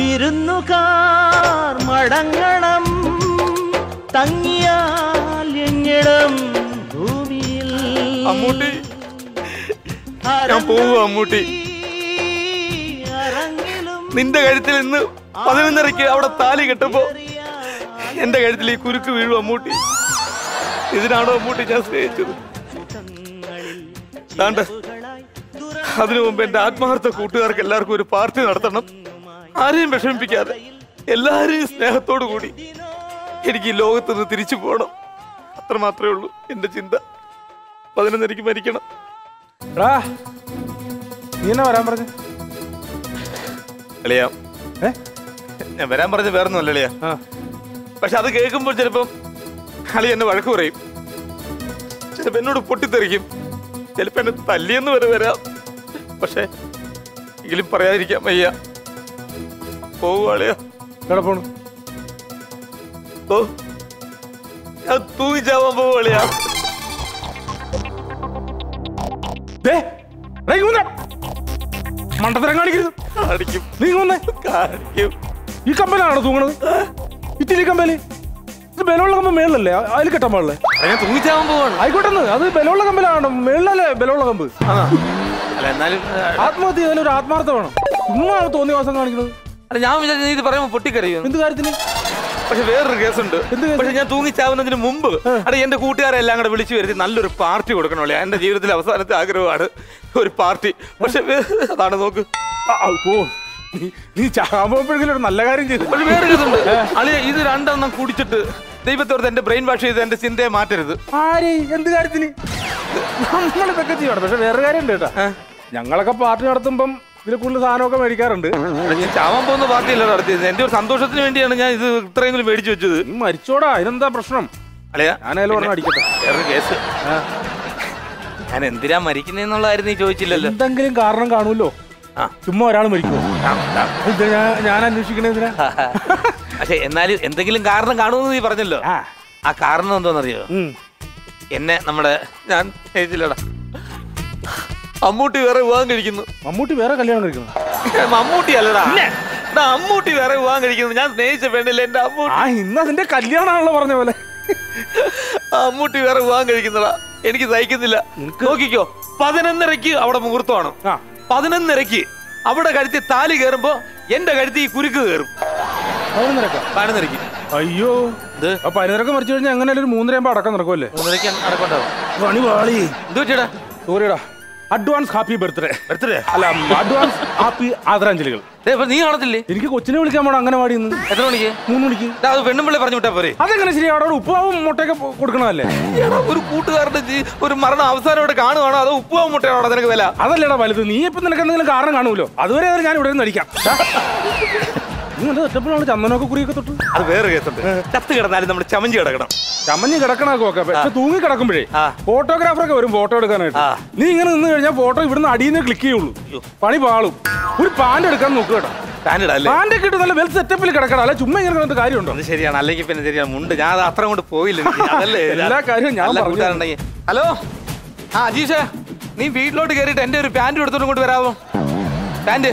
വിരുന്നുകാർ മടങ്ങണം തങ്ങിയാൽ എങ്ങിടം ഭൂമിയിൽ അമ്മൂട്ടി ഞാൻ പോവുക അമ്മൂട്ടി അരങ്ങിലും നിന്റെ കഴുത്തിൽ ഇന്ന് പതിനൊന്നരയ്ക്ക് അവിടെ താലി കെട്ടുമ്പോ എന്റെ കഴുത്തിൽ ഈ കുരുക്ക് വീഴും അമ്മൂട്ടി ഇതിനാണോ അമ്മൂട്ടി ഞാൻ സ്നേഹിച്ചത് ദാണ്ട, അതിനു മുമ്പ് എന്റെ ആത്മാർത്ഥ കൂട്ടുകാർക്ക് എല്ലാവർക്കും ഒരു പാർട്ടി നടത്തണം ആരെയും വിഷമിപ്പിക്കാതെ എല്ലാരെയും സ്നേഹത്തോടു കൂടി എനിക്ക് ഈ ലോകത്ത് നിന്ന് തിരിച്ചു പോകണം അത്ര മാത്രമേ ഉള്ളൂ എന്റെ ചിന്ത പതിനൊന്നരയ്ക്ക് മരിക്കണം എടാ നീ എന്നാ വരാൻ പറഞ്ഞു അളിയാ ഏ ഞാൻ വരാൻ പറഞ്ഞ വേറൊന്നും അല്ല അളിയാ ആ പക്ഷെ അത് കേൾക്കുമ്പോൾ ചിലപ്പം അളി എന്നെ വഴക്ക് പറയും ചിലപ്പോ എന്നോട് പൊട്ടിത്തെറിക്കും ചിലപ്പോ എന്നെ തല്ലിയെന്ന് വരെ വരാം പക്ഷെ എങ്കിലും പറയാതിരിക്കാൻ വയ്യ പോവുകയാളിയാ എവിടെ പോണു ഓ ഞാൻ തൂങ്ങിച്ചാവാൻ പോവുകയാളിയാ ദേ, എടാ, ഇങ്ങ് വന്നേ. മണ്ടത്തരം കാണിക്കരുത് കാണിക്കും നീ ഇങ്ങ് വന്നേ കാണിക്കും ഈ കമ്പലാണോ തൂങ്ങണത് ഇത്തിരി കമ്പല് ഇത് ബലമുള്ള കമ്പ് മേളിലല്ലേ അ- അതിൽ കെട്ടാൻ പാടില്ലേ അത് ഞാൻ തൂങ്ങിച്ചാവാൻ പോവാണ് ആയിക്കോട്ടെ അത് ബലമുള്ള കമ്പലാണ് മേളിലല്ലേ ബലമുള്ള കമ്പ് അല്ല എന്നാലും ആ, ആത്മഹത്യ ചെയ്താലും ഒരു ആത്മാർത്ഥ വേണം ചുമ്മാ തോന്നിയ വാസം കാണിക്കുന്നത് അല്ല ഞാൻ വിചാരിച്ചു നീ ഇത് പറയുമ്പോൾ പൊട്ടിക്കറിയും എന്ത് കാര്യത്തിന് പക്ഷെ വേറൊരു കേസുണ്ട് എന്ത് കേസ്? പക്ഷെ ഞാൻ തൂങ്ങിച്ചാവുന്നതിന് മുമ്പ് അവിടെ എന്റെ കൂട്ടുകാരെ എല്ലാം കൂടെ വിളിച്ചു വരുത്തി നല്ലൊരു പാർട്ടി കൊടുക്കണമല്ലേ എന്റെ ജീവിതത്തിലെ അവസാനത്തെ ആഗ്രഹമാണ് ഒരു പാർട്ടി പക്ഷെ വേ- അതാണ് നോക്ക് ആ, ആ, പോ നീ നീ ചാകാൻ പോകുമ്പോഴെങ്കിലും ഒരു നല്ല കാര്യം ചെയ്തു പക്ഷെ വേറെ കേസുണ്ട് അളിയ ഇത് രണ്ടെണ്ണം കുടിച്ചിട്ട് ദൈവത്തോർത്ത് എന്റെ ബ്രെയിൻ വാഷ് ചെയ്ത് എന്റെ ചിന്തയെ മാറ്റരുത് ആര് എന്ത് കാര്യത്തിന് നമ്മളിതൊക്കെ ചെയ്യണം പക്ഷെ വേറെ കാര്യമുണ്ട് കേട്ടാ ഞങ്ങളൊക്കെ പാർട്ടി നടത്തുമ്പം ഇതിൽ കൂടുതൽ സാധനമൊക്കെ മേടിക്കാറുണ്ട് അല്ല, ഞാൻ ചാവാൻ പോകുന്ന പാർട്ടിയല്ല നടത്തിയത് എന്റെ ഒരു സന്തോഷത്തിന് വേണ്ടിയാണ് ഞാൻ ഇത് ഇത്രയെങ്കിലും മേടിച്ചു വെച്ചത് നീ മരിച്ചോടാ അതിനെന്താ പ്രശ്നം അളിയ ഞാനതിൽ പറഞ്ഞ അടിക്കട്ടെ വേറൊരു കേസ് ഞാൻ എന്തിനാ മരിക്കുന്നേന്നുള്ളതായിരുന്നു നീ ചോദിച്ചില്ലല്ലോ എന്തെങ്കിലും കാരണം കാണുമല്ലോ ആ. ചുമ്മാ ഒരാൾ മരിക്കുമോ ഇത് ഞാൻ ഞാൻ അന്വേഷിക്കണേ എന്തിനാ പക്ഷെ എന്നാലും എന്തെങ്കിലും കാരണം കാണുമെന്ന് നീ പറഞ്ഞല്ലോ ആ ആ കാരണം എന്തോന്നറിയോ ഉം. എന്നെ നമ്മുടെ ഞാൻ സ്നേഹിച്ചില്ലടാ അമ്മൂട്ടി വേറെ വിവാഹം കഴിക്കുന്നു മമ്മൂട്ടി വേറെ കല്യാണം കഴിക്കണം മമ്മൂട്ടി അല്ലടാ എടാ, അമ്മൂട്ടി വേറെ വിവാഹം കഴിക്കുന്നു ഞാൻ സ്നേഹിച്ച പെണ്ണില്ല എന്റെ അമ്മൂട്ടി ആ ഇന്ന് അതിന്റെ കല്യാണമാണല്ലോ പറഞ്ഞ പോലെ ആ അമ്മൂട്ടി വേറെ വിവാഹം കഴിക്കുന്നടാ എനിക്ക് സഹിക്കുന്നില്ല നോക്കിക്കോ പതിനൊന്നരക്ക് അവിടെ മുഹൂർത്തമാണ് ആ പതിനൊന്നരക്ക് അവിടെ കഴുത്തി താലി കയറുമ്പോ എന്റെ കഴുത്തി ഈ കുരുക്ക് കയറും പതിനൊന്നരക്ക പതിനൊന്നരക്ക് അയ്യോ ഇത് അപ്പൊ പതിനൊരക്ക മരിച്ചു കഴിഞ്ഞാൽ എങ്ങനെയാലും ഒരു മൂന്നരയാകുമ്പോ അടക്കം നടക്കുമല്ലേ മൂന്നരക്ക് നടക്കണ്ടാവും പണി വാളി എന്ത് പറ്റിയടാ സോറിയടാ അഡ്വാൻസ് ഹാപ്പി ബർത്ത്ഡേ ബർത്ത്ഡേ അല്ല അഡ്വാൻസ് ഹാപ്പി ആദരാഞ്ജലികൾ നീ കാണത്തില്ലേ എനിക്ക് കൊച്ചിനെ വിളിക്കാൻ പോണം അങ്ങനെ പാടി ഇന്ന് എത്ര മണിക്ക് മൂന്ന് മണിക്ക് എടാ, അത് പെണ്ണുമ്പിള്ളി പറഞ്ഞു വിട്ടാ പോരെ അതെങ്ങനെ ശരി അവിടെ ഉപ്പാവും മുട്ടയൊക്കെ പൊ- കൊടുക്കണതല്ലേ എടാ, ഒരു കൂട്ടുകാരുടെ ജീ- ഒരു മരണം അവസാനം ഇവിടെ കാണുവാണോ അതോ ഉപ്പുവാ മുട്ടയാണോ നിനക്ക് വില അതല്ലേടാ വലുത് നീ ഇപ്പൊ നിനക്ക് എന്തെങ്കിലും കാരണം കാണുമല്ലോ അതുവരെ അത് ഞാൻ ഇവിടെ നിന്ന് അടിക്കാം ടാ. നീ എന്താ ഒറ്റപ്പോഴാണ് ചന്ദനമൊക്കെ കുറിയൊക്കെ തൊട്ട് അത് വേറെ കേസുണ്ട് ചത്ത് കിടന്നാലും നമ്മൾ ചമഞ്ചി കിടക്കണം ചമ്മഞ്ഞ് കിടക്കണൊക്കെ ഒക്കെ പക്ഷെ തൂങ്ങി കിടക്കുമ്പോഴേ ആ. ഫോട്ടോഗ്രാഫറൊക്കെ വരും ഫോട്ടോ എടുക്കാനായിട്ട് ആ. നീ ഇങ്ങനെ നിന്ന് കഴിഞ്ഞാൽ ഫോട്ടോ ഇവിടുന്ന് അടിയിൽ നിന്ന് ക്ലിക്ക് ചെയ്യുള്ളൂ പണി പാളും ഒരു പാൻറ് എടുക്കാൻ നോക്കുക കേട്ടോ സ്റ്റാൻഡേർഡ് അല്ലേ പാൻറ് ഒക്കെ ഇട്ട് നല്ല വെൽ സെറ്റപ്പിൽ കിടക്കണം അല്ല ചുമ്മാ ഇങ്ങനെ കിടന്നിട്ട് കാര്യമുണ്ടോ അത് ശരിയാണ് അല്ലെങ്കിൽ പിന്നെ ശരിയാണ് മുണ്ട് ഞാൻ അത് അത്ര കൊണ്ട് പോയില്ല എനിക്ക്. അതല്ലേ എല്ലാ കാര്യവും ഞാൻ നല്ല പറഞ്ഞു കൂട്ടുകാരുണ്ടെങ്കിൽ. ഹലോ ആ അജീഷ നീ വീട്ടിലോട്ട് കയറിയിട്ട് എന്റെ ഒരു പാന്റ് എടുത്തോണ്ട് കൊണ്ട് വരാമോ പാന്റ്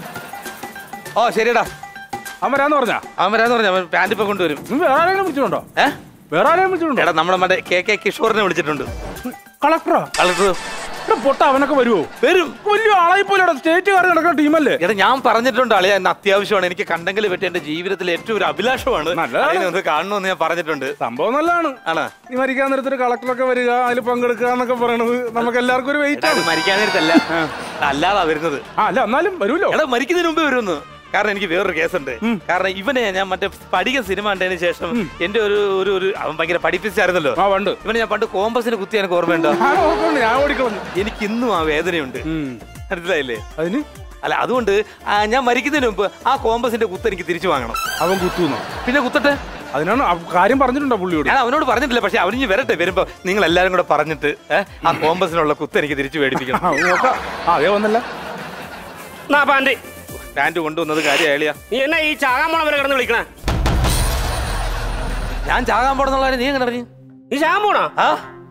ഓ ശരിയടാ അമരാന്ന് പറഞ്ഞാ അവൻ വരാന്ന് പറഞ്ഞ അവൻ പാന്റ് ഇപ്പൊ കൊണ്ടുവരും നീ വേറെ ആരെങ്കിലും വിളിച്ചിട്ടുണ്ടോ ഏ വേറെ ആരെങ്കിലും വിളിച്ചിട്ടുണ്ടോ എടാ നമ്മുടെ മറ്റേ കെ കെ കിഷോറിനെ വിളിച്ചിട്ടുണ്ട് കളക്ടറാ കളക്ടർ എടാ പൊട്ട അവനൊക്കെ വരുവോ വരും വലിയ ആളായി പോലെ സ്റ്റേറ്റ് കാർ നടക്കുന്ന ടീമല്ലേ എടാ ഞാൻ പറഞ്ഞിട്ടുണ്ട് അളിയ എന്നെ അത്യാവശ്യമാണ് എനിക്ക് കണ്ടെങ്കിൽ പറ്റിയ എന്റെ ജീവിതത്തിലെ ഏറ്റവും ഒരു അഭിലാഷമാണ് നല്ലതാണ്. അതിനെ ഒന്ന് കാണണമെന്ന് ഞാൻ പറഞ്ഞിട്ടുണ്ട് സംഭവം നല്ലതാണ് ആണോ നീ മരിക്കാൻ നേരത്തൊരു കളക്ടറൊക്കെ വരിക അതിൽ പങ്കെടുക്കുക എന്നൊക്കെ പറയണത് നമുക്ക് എല്ലാവർക്കും ഒരു വെയിറ്റ് അത് ആണ് മരിക്കാൻ നേരത്തല്ല അല്ലാതാ വരുന്നത് ആ അല്ല എന്നാലും വരുമല്ലോ എടാ മരിക്കുന്നതിന് മുമ്പേ വരുമെന്ന് കാരണം എനിക്ക് വേറൊരു കേസുണ്ട് കാരണം ഇവനെ ഞാൻ മറ്റേ പഠിക സിനിമ കണ്ടതിന് ശേഷം എന്റെ ഒരു ഒരു ഒരു അവൻ ഭയങ്കര പഠിപ്പിച്ചായിരുന്നല്ലോ ആ വണ്ട് ഇവനെ ഞാൻ പണ്ട് കോമ്പസിന് കുത്തി എനിക്ക് ഓർമ്മയുണ്ടോ ഞാൻ ഓർക്കുന്നുണ്ട് ഞാൻ ഓടിക്കളഞ്ഞു എനിക്ക് ഇന്നും ആ വേദനയുണ്ട് ഉം. മനസ്സിലായില്ലേ അതിന് അല്ല അതുകൊണ്ട് ആ, ഞാൻ മരിക്കുന്നതിന് മുമ്പ് ആ കോമ്പസിന്റെ കുത്ത് എനിക്ക് തിരിച്ചു വാങ്ങണം അവൻ കുത്തുന്നു പിന്നെ കുത്തട്ടെ അതിനാണ് ആ കാര്യം പറഞ്ഞിട്ടുണ്ടോ പുള്ളിയോട് ഞാൻ അവനോട് പറഞ്ഞിട്ടില്ല പക്ഷെ അവനിഞ്ഞ് വരട്ടെ വരുമ്പോ നിങ്ങൾ എല്ലാരും കൂടെ പറഞ്ഞിട്ട് ഏ, ആ കോമ്പസിനുള്ള കുത്ത് എനിക്ക് തിരിച്ചു മേടിപ്പിക്കണം ആ, നോക്കാം ആ അതേ വന്നല്ല നാ പാൻറ് പാന്റ് കൊണ്ടുവന്നത് കാര്യമായില്ല നീ എന്നാ ഈ ചാകാൻ പോണ വരെ കിടന്ന് വിളിക്കണേ ഞാൻ ചാകാൻ പോണെന്നുള്ള നീ എങ്ങനെ അറിഞ്ഞു നീ ചാകാൻ പോണാ ആ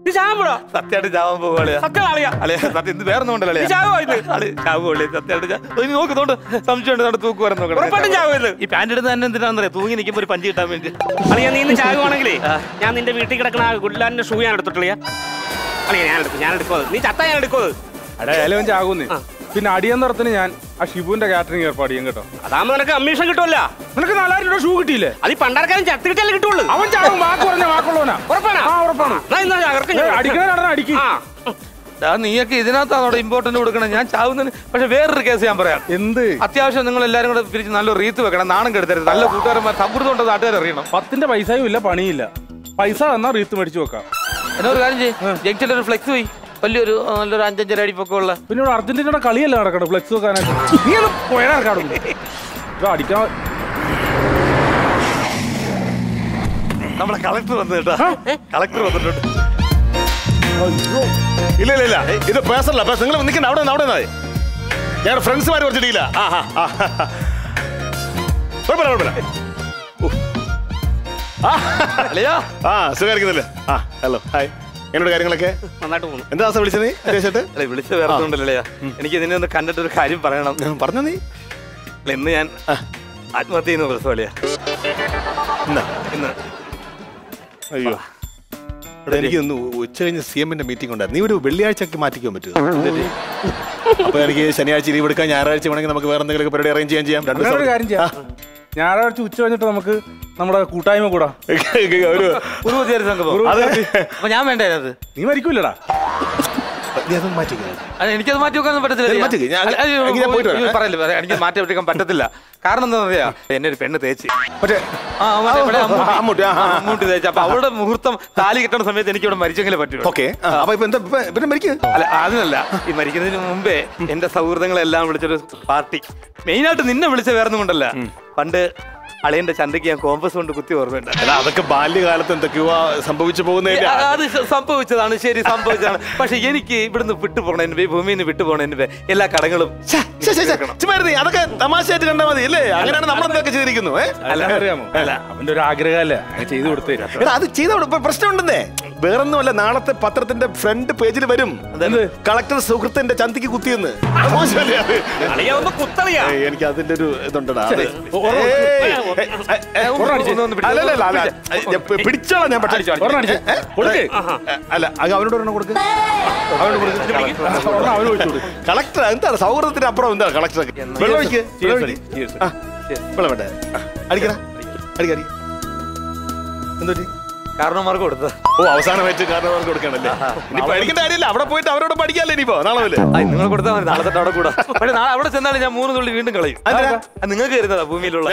നീ ചാകുമ്പോഴോ സത്യമായിട്ട് ചാവാൻ പോവാളിയാ സത്യം അളിയാ അളിയ സത്യം ഇത് വേറെ ഒന്നും നീ ചാവുമോ ഇത്? ചാവുള്ളേ സത്യമായിട്ട് ചാ- ഓ, ഇനി നോക്കുന്നുണ്ട് സംശയമുണ്ട് നട തൂക്ക് വരാൻ ഉറപ്പായിട്ടും ചാവും ഇത്. ഈ പാന്റ് എടുത്ത് തന്നെ എന്തിനാണെന്നറിയാം തൂങ്ങി നിൽക്കുമ്പോൾ ഒരു പഞ്ച് കിട്ടാൻ വേണ്ടി അളിയാ നീ ഇന്ന് ചാകുവാണെങ്കിലേ ഞാൻ നിന്റെ വീട്ടിൽ കിടക്കണ ഗുഡ്ലാൻഡിന്റെ ഷൂ ഞാൻ എടുത്തിട്ടില്ല അളിയാ ഞാൻ എടുക്കും ഞാൻ എടുക്കും അത്. നീ ചത്ത ഞാൻ എടുക്കും അത്. അടയാലും ചാകുന്നേ പിന്നെ അടിയന്തരത്തിന് ഞാൻ ആ ഷിബുവിന്റെ കാറ്ററിംഗ് ഏർപ്പാട് ചെയ്യും കേട്ടോ അതാകുമ്പോ നിനക്ക് കമ്മീഷൻ കിട്ടുമല്ല നിനക്ക് നാലായിരം രൂപ ഷൂ കിട്ടിയില്ലേ അത് ഈ പണ്ടാർക്കാരും ചത്ത് കിട്ടിയാലേ കിട്ടുള്ളൂ അവൻ ചാകും വാക്ക് പറഞ്ഞ വാക്കുള്ളവനാ ഉറപ്പാണോ ആ ഉറപ്പാണ് എന്നാ ഇന്നാ ചാകർക്ക് ഏ, അടിക്കണ നടന്ന അടിക്ക് ആ ആ, നീയൊക്കെ ഇതിനകത്താണോ ഇമ്പോർട്ടന്റ് കൊടുക്കണം ഞാൻ ചാവുന്നതിന് പക്ഷെ വേറൊരു കേസ് ഞാൻ പറയാം എന്ത് അത്യാവശ്യം നിങ്ങൾ എല്ലാരും കൂടെ പിരിച്ച് നല്ല റീത്ത് വെക്കണം നാണം കെടുത്തരുത് നല്ല കൂട്ടുകാരന്മാർ സൗഹൃദം ഉണ്ടെന്ന് നാട്ടുകാർ അറിയണം പത്തിന്റെ പൈസയും ഇല്ല പണിയില്ല പൈസ തന്നാ റീത്ത് മേടിച്ചു വെക്കാം എന്നാ ഒരു കാര്യം ചെയ്യും ജംഗ്ഷനിൽ ഒരു ഫ്ലെക്സ് പോയി വലിയൊരു ആ, നല്ലൊരു അഞ്ചഞ്ചര അടി പൊക്കമുള്ള പിന്നെ ഇവിടെ അർജന്റീനയുടെ കളിയല്ല നടക്കണം ഫ്ലെക്സ് വെക്കാനായിട്ട് നീ ഒന്ന് പോയാൽ അടിക്കാൻ നമ്മളെ കളക്ടർ വന്നു കേട്ടോ കളക്ടർ വന്നിട്ടുണ്ട് ഇല്ല ഇല്ല ഇല്ല ഇത് പേഴ്സണല്ല നിങ്ങൾ നിൽക്കണ്ട അവിടെ നിന്ന് അവിടെ നിന്നായി ഞങ്ങളുടെ ഫ്രണ്ട്സുമാർ കുറച്ചിട്ടില്ല ആ ആ ആ. കുഴപ്പമില്ല കുഴപ്പമില്ല അല്ലയോ ആ സുഖമായിരിക്കുന്നില്ലേ ആ ഹലോ ഹായ് എന്നോട് കാര്യങ്ങളൊക്കെ നന്നായിട്ട് പോകുന്നു എന്താ ദിവസം വിളിച്ചത് നീ അത്യാവശ്യമായിട്ട് അല്ലെ വിളിച്ച വേറെ ഉണ്ടല്ലേ എനിക്ക് ഇതിനെ ഒന്ന് കണ്ടിട്ട് ഒരു കാര്യം പറയണം പറഞ്ഞു നീ അല്ല, ഇന്ന് ഞാൻ ആത്മഹത്യ ചെയ്യുന്ന പ്രസവളിയാ എന്നാ ഇന്ന് അയ്യോ എടാ, എനിക്ക് ഒന്ന് ഉച്ച കഴിഞ്ഞ് സി എമ്മിന്റെ മീറ്റിംഗ് ഉണ്ടായിരുന്നു നീ ഒരു വെള്ളിയാഴ്ചക്ക് മാറ്റിക്കാൻ പറ്റുമോ അപ്പൊ എനിക്ക് ശനിയാഴ്ച ലീവ് എടുക്കാം ഞായറാഴ്ച വേണമെങ്കിൽ നമുക്ക് വേറെ എന്തെങ്കിലും പരിപാടി അറേഞ്ച് ചെയ്യാൻ ചെയ്യാം രണ്ട് അങ്ങനെ ഒരു ദിവസം കാര്യം ചെയ്യാം ഞായറാഴ്ച ഉച്ച കഴിഞ്ഞിട്ട് നമുക്ക് നമ്മുടെ കൂട്ടായ്മ കൂടാ ഒരു ഒരു പുതിയൊരു സംഘം അത് അപ്പൊ ഞാൻ വേണ്ടേ അത് നീ മരിക്കൂലടാ നീ അതൊന്ന് മാറ്റിക്കോ അല്ല, എനിക്കത് മാറ്റി വെക്കാനൊന്നും പറ്റത്തില്ല ഇത് മാറ്റി വെക്ക്. ഞാൻ- അല്ല, അയ്യോ, എനിക്ക് ഞാൻ പോയിട്ട് വരാം. അയ്യോ, പറയല്ലേ പറയാം. എനിക്ക് മാറ്റി വെക്കാൻ പറ്റത്തില്ല കാരണം എന്താ പറയാ എന്നെ ഒരു പെണ്ണ് തേച്ച് മറ്റേ ആ, മറ്റേ ഇവിടെ അമ്മൂട്ടി. അമ്മൂട്ടി, ആ, ആ, ആ. അമ്മൂട്ടി തേച്ച് അപ്പൊ അവളുടെ മുഹൂർത്തം താലി കിട്ടുന്ന സമയത്ത് എനിക്ക് ഇവിടെ മരിച്ചെങ്കിലേ പറ്റൂ ഓക്കെ അപ്പൊ ഇപ്പൊ എന്താ ഇപ്പൊ- പിന്നെ മരിക്കുക അല്ല അതിനല്ല ഈ മരിക്കുന്നതിന് മുമ്പേ എന്റെ സൗഹൃദങ്ങളെല്ലാം വിളിച്ചൊരു പാർട്ടി മെയിനായിട്ട് നിന്നെ വിളിച്ച വേറൊന്നും കൊണ്ടല്ല പണ്ട് അളിയന്റെ ചന്തയ്ക്ക് ഞാൻ കോമ്പസ് കൊണ്ട് കുത്തി ഓർമ്മയുണ്ട് അല്ല അതൊക്കെ ബാല്യകാലത്ത് എന്തൊക്കെയോ സംഭവിച്ചു പോകുന്നതിന്റെ ആ, അത് ശ- സംഭവിച്ചതാണ് ശരി സംഭവിച്ചതാണ് പക്ഷെ എനിക്ക് ഇവിടുന്ന് വിട്ടു പോകണതിന് മുമ്പേ ഭൂമിയിൽ നിന്ന് വിട്ടു പോകണതിന് മുമ്പേ എല്ലാ കടങ്ങളും ശ്ശെ, ശ്ശെ, ശ്ശെ, ശ്ശെ. ചുമ്മാ ഇരുന്നേ. അതൊക്കെ തമാശയായിട്ട് കണ്ടാൽ മതി അല്ലേ അങ്ങനെയാണ് നമ്മൾ എന്തൊക്കെ ചെയ്തിരിക്കുന്നു ഏ? അല്ല അറിയാമോ അവന്റെ ഒരു ആഗ്രഹമല്ലേ അങ്ങനെ ചെയ്തു കൊടുത്തേ എടാ അത് ചെയ്ത പ്രശ്നമുണ്ടെന്നേ വേറൊന്നുമല്ല നാളത്തെ പത്രത്തിന്റെ ഫ്രണ്ട് പേജിൽ വരും കളക്ടർ സുഹൃത്തിന്റെ ചന്തിക്ക് കുത്തിയെന്ന് അത് മോശമല്ലേ അത്? അളിയാ ഒന്ന് കുത്തളിയാ ഏയ്, എനിക്ക് അതിന്റെ ഒരു ഇതുണ്ടടാ അത്. ഒരെണ്ണം ഏയ്, ഏയ്, ഏയ്, ഏയ്, ഒന്ന് ഒന്ന് ഒന്ന് പിടിച്ച്. അല്ല, അല്ല, അല്ല, അല്ല. ഞാൻ പി- പിടിച്ചോളാം ഞാൻ പെട്ടെന്ന്. ഒരെണ്ണം അടിച്ച്. ഏ, കൊടുക്ക്. അല്ല അത് അവനോട് ഒരെണ്ണം കൊടുക്ക് അവനോട് കൊടുക്ക് ഒരെണ്ണം അവന് ഒഴിച്ചു കൊടുക്ക്. കളക്ടർ എന്താണ് സൗഹൃദത്തിന് അപ്പുറം എന്താണ് കളക്ടർ വെള്ളം ഒഴിക്ക് വെള്ളം ഒഴിക്ക്. ആ, വെള്ളം വേണ്ടേ ആ, അടിക്കടാ അടിക്ക അടിക്ക എന്തോ കാരണവന്മാർക്ക് കൊടുത്തത് ഓ അവസാനമായിട്ട് കാരണവർക്ക് കൊടുക്കണല്ലേ ഇനി പഠിക്കേണ്ട കാര്യമില്ല അവിടെ പോയിട്ട് അവരോട് പഠിക്കാല്ലേ ഇനിയിപ്പോ നാളെ മുതല് ആ, നിങ്ങൾ കൊടുത്താൽ മതി നാളെ തൊട്ട് അവിടെ കൂടാ പക്ഷെ നാളെ അവിടെ ചെന്നാലും ഞാൻ മൂന്ന് തുള്ളി വീണ്ടും കളയും അതെന്തിനാ? അത് നിങ്ങൾക്ക് തരുന്നതാ ഭൂമിയിലുള്ള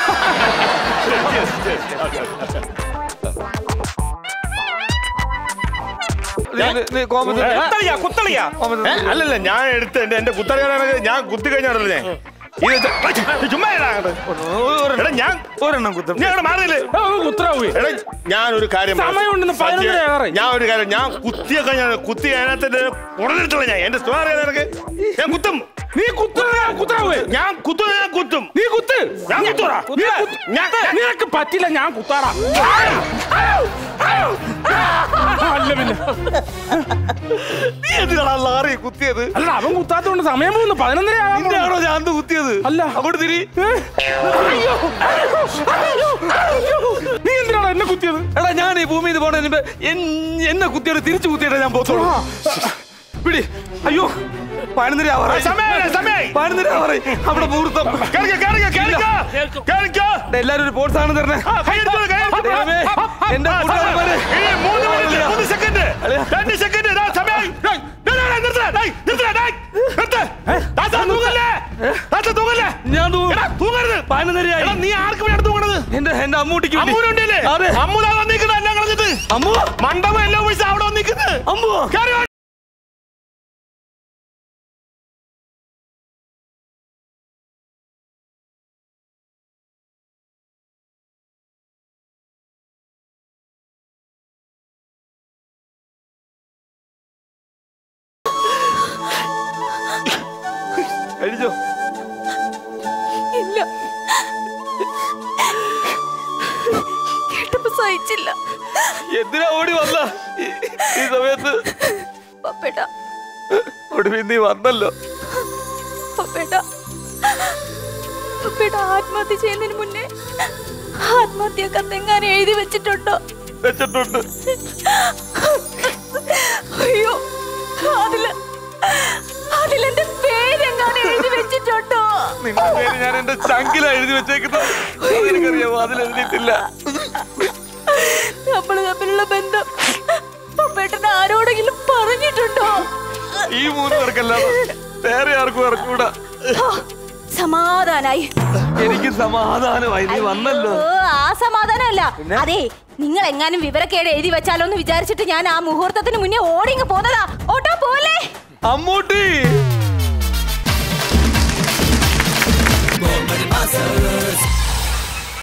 നീ- നീ- നീ കോമത്ത് കുത്തളിയാ കുത്തളിയാ കോമത്ത് ഏ, അല്ലല്ല ഞാൻ എടുത്ത് എന്റെ എന്റെ കുത്തറിയാണെങ്കിൽ ഞാൻ കുത്തി കഴിഞ്ഞാണല്ലോ ഞാൻ ഇത് ഇത് ചുമ്മാ ഇടാ അങ്ങോട്ട്. എടാ ഞാൻ ഒരെണ്ണം കുത്തും നീ അങ്ങോട്ട് മാറിയില്ലേ ആ, ഒന്ന് ഉത്തരവാവേ എടാ ഞാൻ ഒരു കാര്യം പറയാം. സമയമുണ്ടെന്ന് പതിനൊന്നര സത്യം, ആകാറായി. ഞാൻ ഒരു കാര്യം ഞാൻ കുത്തിയൊക്കെ ഞാൻ കുത്തി അതിനകത്ത് ഉടനെടുത്തുള്ള ഞാൻ എന്റെ സ്വയം അറിയാതെ നിനക്ക് ഞാൻ കുത്തും നീ കുത്തണ കുത്തറാവേ ഞാൻ കുത്തും ഞാൻ കുത്തും നീ കുത്ത് ഞാൻ കുത്തൂടാ. നീ കുത്ത്. ഞാൻ- നിനക്ക് പറ്റില്ല ഞാൻ കുത്താടാ അല്ല പിന്നെ നീ എന്തിനാണ് ലാറി കുത്തിയത് അല്ല അവൻ കുത്താത്തോണ്ട് സമയം പോകുന്നു പതിനൊന്നര ആകാൻ പോകുന്നു. നിന്നെയാണോ ഞാൻ അന്ന് കുത്തിയത് അല്ല. അങ്ങോട്ട് തിരി ഏ? അയ്യോ, അയ്യോ, അയ്യോ, അയ്യോ. നീ എന്തിനാണ് എന്നെ കുത്തിയത് എടാ ഞാൻ ഈ ഭൂമിയിൽ പോണതിന് മുമ്പ് എൻ- എന്നെ കുത്തിയത് തിരിച്ചു കുത്തിയിട്ടേ ഞാൻ പോത്തോളൂ പിടി അയ്യോ പതിനൊന്നര ആവാറായി സമയായി, സമയായി. പതിനൊന്നര ആവാറായി അവിടെ മുഹൂർത്തം കേറിക്കോ, കേറിക്കോ, കേറിക്കോ. കേറിക്കോ. എടാ, എല്ലാരും ഒരു പ്രോത്സാഹനം തരണേ ആ, കൈയെടുത്തോളൂ, കൈയെടുത്തോളൂ. ദൈവമേ, എന്റെ ആ, കൂട്ടുകാരന്മാരെ. ഇനി മൂന്ന് മിനിറ്റ്, മൂന്ന് സെക്കൻഡ്. രണ്ട് സെക്കൻഡ്, ഇതാ സമയം. ഡേയ്, ഡേയ്, ഡേയ്, നിർത്തടാ, ഡേയ്, നിർത്തടാ, ഡേയ്, നിർത്ത്. ദാസാ, തൂങ്ങല്ലേ? ദാസാ, തൂങ്ങല്ലേ? ഞാൻ തൂങ്ങും. എടാ, തൂങ്ങരുത്. പതിനൊന്നരയായി എടാ, നീ ആർക്ക് വേണ്ടി തൂങ്ങണത് എന്റെ എന്റെ അമ്മൂട്ടിക്ക് വേണ്ടി. അമ്മൂനുണ്ടല്ലേ അതെ അമ്മൂതാ വന്നിരിക്കുന്നത് എല്ലാം കളഞ്ഞിട്ട് അമ്മു മണ്ഡപം എല്ലാം പൈസ അവിടെ വന്നിരിക്കുന്നത് അമ്മു കേറി വാ. കഴിച്ചോ ഇല്ല കേട്ടപ്പോ സഹിച്ചില്ല എന്തിനാ ഓടി വന്ന ഈ- ഈ സമയത്ത് പപ്പേട്ട ഒടുവിൽ നീ വന്നല്ലോ പപ്പേട്ട പപ്പേട്ട ആത്മഹത്യ ചെയ്യുന്നതിന് മുന്നേ ആത്മഹത്യ കത്തെങ്ങാനും എഴുതി വെച്ചിട്ടുണ്ടോ വെച്ചിട്ടുണ്ട് അയ്യോ അതില് അതിലെന്റെ പേരെങ്ങാനും എഴുതി വെച്ചിട്ടുണ്ടോ നിന്റെ പേര് ഞാൻ എന്റെ ചങ്കിലാ എഴുതി വെച്ചേക്കുന്നത് എനിക്കറിയാമോ അതിലെഴുതിയിട്ടില്ല നമ്മൾ തമ്മിലുള്ള ബന്ധം പപ്പേട്ടൻ ആരോടെങ്കിലും പറഞ്ഞിട്ടുണ്ടോ ഈ മൂന്ന് പേർക്കല്ലാതെ വേറെ ആർക്കും അറിഞ്ഞൂടാ ഹോ, സമാധാനായി എനിക്ക് സമാധാനമായി നീ വന്നല്ലോ ഓ, ആ സമാധാനമല്ല അതെ നിങ്ങൾ എങ്ങാനും വിവരക്കേട് എഴുതി വെച്ചാലോ എന്ന് വിചാരിച്ചിട്ട് ഞാൻ ആ മുഹൂർത്തത്തിന് മുന്നേ ഓടിങ്ങ് പോന്നതാ ഓട്ടോ പോലെ അമ്മൂട്ടി Bomba de massas,